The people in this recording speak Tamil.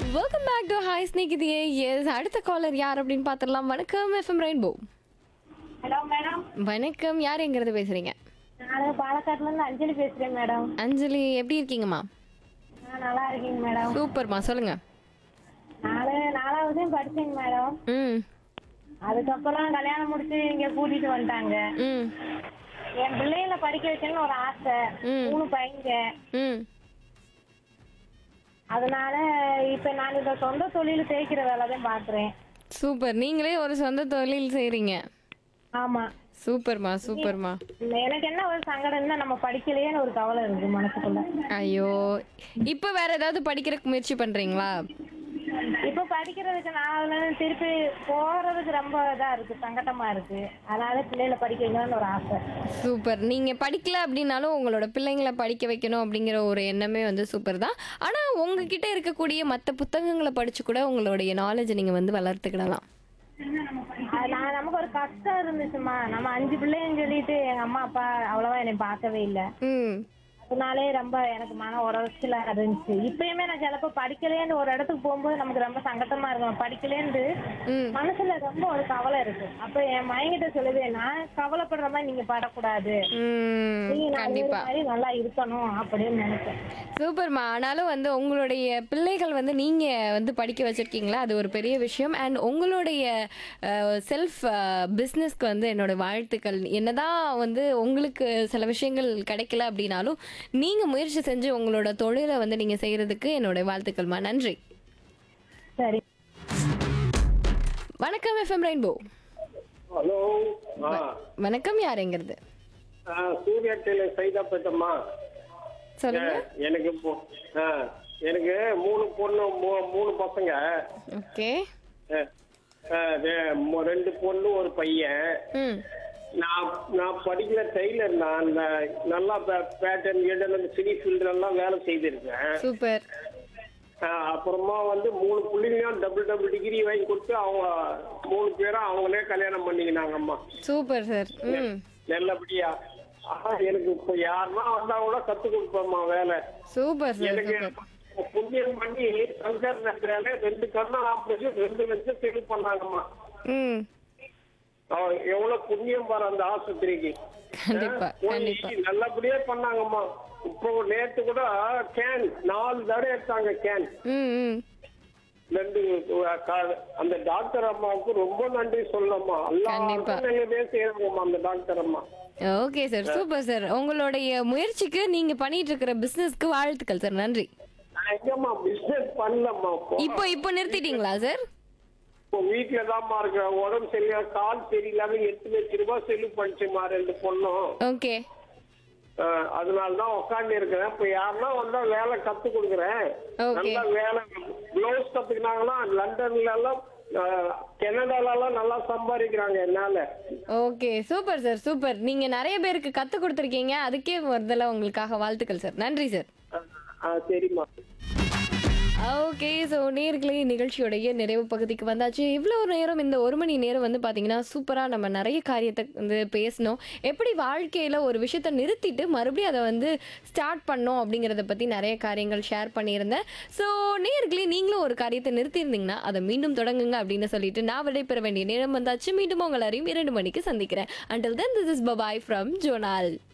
Welcome back to hi Snehithiye yes அடுத்த காலர் யார் அப்படின்னு பார்த்துடலாம் வணக்கம் எஃப்எம் ரெயின்போ ஹலோ மேடம் வணக்கம் யார் எங்கிறது பேசுறீங்க நான் பாலக்காட்டுல இருந்து அஞ்சலி பேசுறேன் மேடம் அஞ்சலி எப்படி இருக்கீங்கம்மா நான் நல்லா இருக்கீங்க மேடம் சூப்பர்மா சொல்லுங்க நாலு நாலாவது படிச்சேங்க மேடம் ம் அதுக்கப்புறம் கல்யாணம் முடிச்சு இங்க கூட்டிட்டு வந்துட்டாங்க ம் என் பிள்ளைங்கள படிக்க வைக்கணும்னு ஒரு ஆசை ம். மூணு பையங்க ம் அதனால இப்ப நான் இந்த சொந்த தொழில் தேய்க்கிற வேலை தான் பாக்குறேன் சூப்பர் நீங்களே ஒரு சொந்த தொழில் செய்றீங்க ஆமா சூப்பர்மா சூப்பர்மா எனக்கு என்ன ஒரு சங்கடம்னா நம்ம படிக்கலையேன்னு ஒரு கவலை இருக்கு மனசுக்குள்ள ஐயோ இப்போ வேற ஏதாவது படிக்கிறதுக்கு முயற்சி பண்றீங்களா இப்ப படிக்கிறதுக்கு நான் அதுல இருந்து திருப்பி போறதுக்கு ரொம்ப இதா இருக்கு சங்கடமா இருக்கு அதனால பிள்ளைகளை படிக்க வைக்கணும்னு ஒரு ஆசை சூப்பர் நீங்க படிக்கல அப்படின்னாலும் உங்களோட பிள்ளைங்களை படிக்க வைக்கணும் அப்படிங்கிற ஒரு எண்ணமே வந்து சூப்பர் தான் ஆனா உங்ககிட்ட இருக்கக்கூடிய மற்ற புத்தகங்களை படிச்சு கூட உங்களுடைய நாலேஜை நீங்க வந்து வளர்த்துக்கிடலாம் அது நான் நமக்கு ஒரு கஷ்டம் இருந்துச்சுமா நம்ம அஞ்சு பிள்ளைன்னு சொல்லிட்டு எங்க அம்மா அப்பா அவ்வளவா என்னை பார்க்கவே இல்லை ம் அதனாலே ரொம்ப எனக்கு மன உடச்சலா இருந்துச்சு இப்பயுமே நான் சிலப்போ படிக்கலேன்னு ஒரு இடத்துக்கு போகும்போது நமக்கு ரொம்ப சங்கட்டமா இருக்கும் படிக்கலேன்னு ம் மனசுல ரொம்ப ஒரு கவலை இருக்கு அப்ப என் மைங்கிட்ட சொல்லுது நான் கவலைப்படுற மாதிரி நீங்க படக்கூடாது ம் நீங்க நாலு பேர் கண்டிப்பா மாதிரி நல்லா இருக்கணும் அப்படின்னு நினைச்சேன் சூப்பர்மா ஆனாலும் வந்து உங்களுடைய பிள்ளைகள் வந்து நீங்க வந்து படிக்க வச்சிருக்கீங்களா அது ஒரு பெரிய விஷயம் அண்ட் உங்களுடைய செல்ஃப் பிஸ்னஸ்க்கு வந்து என்னோட வாழ்த்துக்கள் என்னதான் வந்து உங்களுக்கு சில விஷயங்கள் கிடைக்கல அப்படின்னாலும் நீங்க முயற்சி செஞ்சு உங்களோட தொழிலை வந்து நீங்க செய்யறதுக்கு என்னோட வாழ்த்துக்கள்மா நன்றி சரி வணக்கம் எஃப்எம் ரெயின்போ ஹலோ ஆ வணக்கம் யாருங்கிறது ஆ, சூர்யா டெய்லர் சைதா பேட்டம்மா சொல்லுங்க எனக்கு இப்போ ஆ, எனக்கு மூணு பொண்ணு மூ- மூணு பசங்க ஓகே ஆ, ஆ, ரெ- மு- ரெண்டு பொண்ணு ஒரு பையன் ம் நான் நான் படிக்கிற டெய்லர் நான் இந்த நல்லா பேட்டர்ன் கீட்டன் சினி ஃபீல்டுலாம் வேலை செய்திருக்கேன் சூப்பர் ஆ, அப்புறமா வந்து மூணு பிள்ளைங்களையும் டபுள் டபுள் டிகிரி வாங்கி கொடுத்து அவங்க மூணு பேரும் அவங்களே கல்யாணம் பண்ணிக்கினாங்கம்மா சூப்பர் சார் ம் நல்லபடியா ஆனா எனக்கு இப்போ யாருன்னா வந்தா கூட கத்து கொடுப்பேம்மா வேலை சூப்பர் சார் எனக்கு சூப்பர் புண்ணியம் பண்ணி சங்கர் நகரால ரெண்டு கண்ணு ஆப்ரேஷன் ரெண்டு லட்சம் செலவு பண்ணாங்கம்மா ம் அவன் எவ்வளவு புண்ணியம் பாரு அந்த ஆஸ்பத்திரிக்கு கண்டிப்பா போய் கண்டிப்பா நல்லபடியா பண்ணாங்கம்மா இப்போ நேத்து கூட கேன் நாலு தடவை எடுத்தாங்க கேன் ம் ம் ரெண்டு அஹ், கா- அந்த டாக்டர் அம்மாவுக்கு ரொம்ப நன்றி சொல்லம்மா கண்டிப்பா. எல்லாருக்கும் நல்லதே செய்யறாங்கம்மா அந்த டாக்டர் அம்மா ஓகே சார் சூப்பர் சார் உங்களுடைய முயற்சிக்கு நீங்க பண்ணிட்டு இருக்கிற பிசினஸ்க்கு வாழ்த்துக்கள் சார் நன்றி நான் எங்கம்மா பிசினஸ் பண்ணலம்மா இப்போ இப்போ இப்போ நிறுத்திட்டீங்களா சார் இப்போ வீட்டுல தான்மா இருக்கிறேன் உடம்பு சரியில்லை கால் சரியில்லாம எட்டு லட்சம் ரூபாய் செலவு பண்ணிச்சுமா ரெண்டு பொண்ணும் ஓகே அஹ், அதனால தான் உட்காந்து இருக்கிறேன் இப்போ யாருன்னா வந்தா வேலை கத்து கொடுக்குறேன் Okay. நல்லா வேலை பிளவுஸ் கத்துக்கினாங்கன்னா லண்டன்ல எல்லாம் அஹ், கனடால எல்லாம் நல்லா சம்பாதிக்கிறாங்க என்னால ஓகே சூப்பர் சார் சூப்பர் நீங்க நிறைய பேருக்கு கத்து கொடுத்துருக்கீங்க அதுக்கே முதல்ல உங்களுக்காக வாழ்த்துக்கள் சார் நன்றி சார் அஹ், அஹ், சரிம்மா ஓகே ஸோ நேர்களே நிகழ்ச்சியோடைய நிறைவு பகுதிக்கு வந்தாச்சு இவ்வளோ நேரம் இந்த ஒரு மணி நேரம் வந்து பார்த்தீங்கன்னா சூப்பராக நம்ம நிறைய காரியத்தை வந்து பேசணும் எப்படி வாழ்க்கையில் ஒரு விஷயத்தை நிறுத்திட்டு மறுபடியும் அதை வந்து ஸ்டார்ட் பண்ணோம் அப்படிங்கிறத பற்றி நிறைய காரியங்கள் ஷேர் பண்ணியிருந்தேன் ஸோ நேர்களே நீங்களும் ஒரு காரியத்தை நிறுத்தியிருந்தீங்கன்னா அதை மீண்டும் தொடங்குங்க அப்படின்னு சொல்லிட்டு நான் விடைபெற வேண்டிய நேரம் வந்தாச்சு மீண்டும் உங்கள் எல்லாரையும் இரண்டு மணிக்கு சந்திக்கிறேன் until then this is Babai from zonal